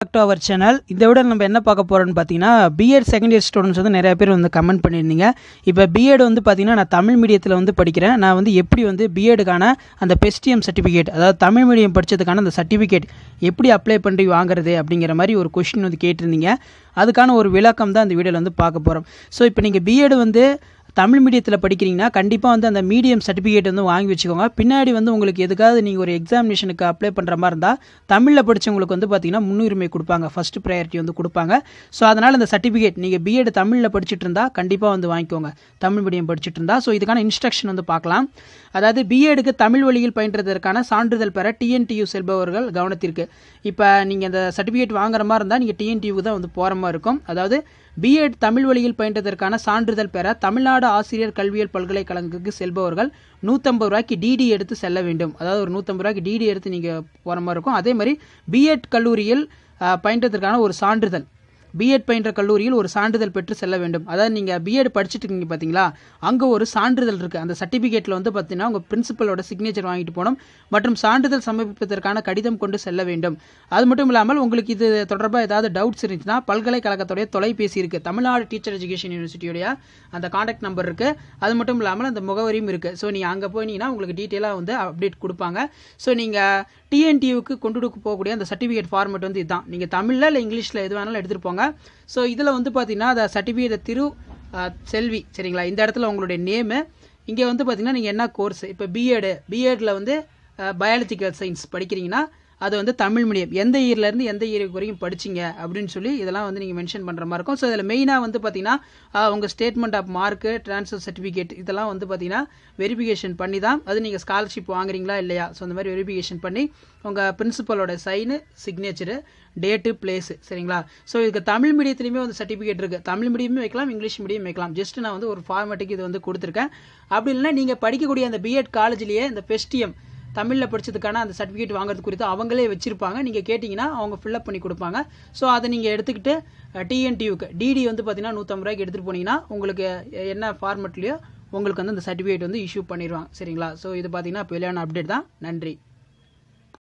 to our channel இதை விட நம்ம என்ன பார்க்க போகிறோம்னு பார்த்தீங்கன்னா பிஎட் செகண்ட் இயர் ஸ்டூடெண்ட்ஸ் வந்து நிறைய பேர் வந்து கமெண்ட் பண்ணியிருந்தீங்க இப்போ பிஎட் வந்து பார்த்தீங்கன்னா நான் தமிழ் மீடியத்தில் வந்து படிக்கிறேன் நான் வந்து எப்படி வந்து பிஎடுக்கான அந்த பெஸ்டிஎம் சர்டிஃபிகேட் அதாவது தமிழ் மீடியம் படித்ததுக்கான அந்த சர்டிஃபிகேட் எப்படி அப்ளை பண்ணி வாங்குறது அப்படிங்கிற மாதிரி ஒரு கொஷின் வந்து கேட்டிருந்தீங்க அதுக்கான ஒரு விளக்கம் தான் இந்த வீடியோவில் வந்து பார்க்க போகிறோம் ஸோ இப்போ நீங்கள் பிஎட் வந்து தமிழ் மீடியத்தில் படிக்கிறீங்கன்னா கண்டிப்பாக வந்து அந்த மீடியம் சர்டிஃபிகேட் வந்து வாங்கி வச்சுக்கோங்க பின்னாடி வந்து உங்களுக்கு எதுக்காவது நீங்கள் ஒரு எக்ஸாமினேஷனுக்கு அப்ளை பண்ணுற மாதிரி இருந்தால் தமிழில் படித்தவங்களுக்கு வந்து பார்த்தீங்கன்னா முன்னுரிமை கொடுப்பாங்க ஃபஸ்ட் ப்ரையாரிட்டி வந்து கொடுப்பாங்க ஸோ அதனால் இந்த சர்டிஃபிகேட் நீங்கள் பிஎட் தமிழில் படிச்சுட்டு இருந்தால் கண்டிப்பாக வந்து வாங்கிக்கோங்க தமிழ் மீடியம் படிச்சுட்டு இருந்தால் ஸோ இதுக்கான இன்ஸ்ட்ரக்ஷன் வந்து பார்க்கலாம் அதாவது பிஎடுக்கு தமிழ் வழியில் பயின்றதற்கான சான்றிதழ் பெற டிஎன்டியூ செல்பவர்கள் கவனத்திற்கு இப்போ நீங்கள் இந்த சர்டிஃபிகேட் வாங்குற மாதிரி இருந்தால் நீங்கள் டிஎன்டியூ தான் வந்து போகிற மாதிரி இருக்கும் அதாவது பிஎட் தமிழ் வழியில் பயின்றதற்கான சான்றிதழ் பெற தமிழ்நாடு ஆசிரியர் கல்வியியல் பல்கலைக்கழகத்துக்கு செல்பவர்கள் நூற்றம்பது ரூபாய்க்கு டிடி எடுத்து செல்ல வேண்டும் அதாவது ஒரு நூற்றம்பது ரூபாய்க்கு டிடி எடுத்து நீங்கள் போகிற மாதிரி இருக்கும் அதே மாதிரி பிஎட் கல்லூரியில் அஹ், பயின்றதற்கான ஒரு சான்றிதழ் பிஎட் பயின்ற கல்லூரியில் ஒரு சான்றிதழ் பெற்று செல்ல வேண்டும் அதாவது நீங்கள் பிஎட் படிச்சுட்டு இருக்கீங்க பார்த்தீங்களா அங்கே ஒரு சான்றிதழ் இருக்குது அந்த சர்டிஃபிகேட்டில் வந்து பார்த்தீங்கன்னா உங்கள் பிரின்சிபலோட சிக்னேச்சர் வாங்கிட்டு போகணும் மற்றும் சான்றிதழ் சமர்ப்பிப்பதற்கான கடிதம் கொண்டு செல்ல வேண்டும் அது மட்டும் இல்லாமல் உங்களுக்கு இது தொடர்பாக ஏதாவது டவுட்ஸ் இருந்துச்சுன்னா பல்கலைக்கழகத்துடைய தொலைபேசி இருக்குது தமிழ்நாடு டீச்சர் எஜுகேஷன் யூனிவர்சிட்டியுடைய அந்த காண்டாக்ட் நம்பர் இருக்குது அது மட்டும் இல்லாமல் அந்த முகவரியும் இருக்குது ஸோ நீங்கள் அங்கே போனீங்கன்னா உங்களுக்கு டீட்டெயிலாக வந்து அப்டேட் கொடுப்பாங்க ஸோ நீங்கள் டிஎன்டியூக்கு கொண்டு போகக்கூடிய அந்த சர்டிஃபிகேட் ஃபார்மேட் வந்து இதுதான் நீங்கள் தமிழில் இல்லை இங்கிலீஷில் எது வேணாலும் எடுத்துகிட்டு போங்க ஸோ இதில் வந்து பார்த்தீங்கன்னா அந்த சர்டிஃபிகேட் திரு அஹ், செல்வி சரிங்களா இந்த இடத்துல உங்களுடைய நேமு இங்கே வந்து பார்த்தீங்கன்னா நீங்கள் என்ன கோர்ஸ் இப்போ பிஎடு பிஎட்டில் வந்து பயாலஜிக்கல் சயின்ஸ் படிக்கிறீங்கன்னா அது வந்து தமிழ் மீடியம் எந்த இயர்லேருந்து எந்த இயர் வரைக்கும் படிச்சீங்க அப்படின்னு சொல்லி இதெல்லாம் வந்து நீங்கள் மென்ஷன் பண்ணுற மாதிரி இருக்கும் ஸோ இதில் மெயினாக வந்து பார்த்தீங்கன்னா ஆஹ், உங்கள் statement of mark transfer certificate இதெல்லாம் வந்து பார்த்தீங்கன்னா வெரிஃபிகேஷன் பண்ணி தான் அது நீங்கள் ஸ்காலர்ஷிப் வாங்குறீங்களா இல்லையா ஸோ அந்த மாதிரி வெரிஃபிகேஷன் பண்ணி உங்கள் பிரின்சிபலோட சைனு சிக்னேச்சரு டேட்டு பிளேஸு சரிங்களா ஸோ இதுக்கு தமிழ் மீடியத்துலையுமே வந்து சர்டிஃபிகேட் இருக்குது தமிழ் மீடியமும் வைக்கலாம் இங்கிலீஷ் மீடியம் வைக்கலாம் ஜஸ்ட் நான் வந்து ஒரு ஃபார்மேட்டுக்கு இது வந்து கொடுத்துருக்கேன் அப்படி இல்லைன்னா நீங்கள் படிக்கக்கூடிய அந்த பிஎட் காலேஜ்லேயே இந்த பெஸ்டிஎம் தமிழில் படிச்சதுக்கான அந்த சர்டிஃபிகேட் வாங்குறது குறித்து அவங்களே வச்சிருப்பாங்க நீங்கள் கேட்டிங்கன்னா அவங்க ஃபில்அப் பண்ணி கொடுப்பாங்க ஸோ அதை நீங்கள் எடுத்துக்கிட்டு டிஎன்டியூக்கு டிடி வந்து பார்த்தீங்கன்னா நூற்றம்பது ரூபாய்க்கு எடுத்துகிட்டு போனீங்கன்னா உங்களுக்கு என்ன ஃபார்மெட்லையோ உங்களுக்கு வந்து அந்த சர்டிஃபிகேட் வந்து இஷ்யூ பண்ணிடுவாங்க சரிங்களா ஸோ இது பார்த்தீங்கன்னா இப்போ வெளியான அப்டேட் தான் நன்றி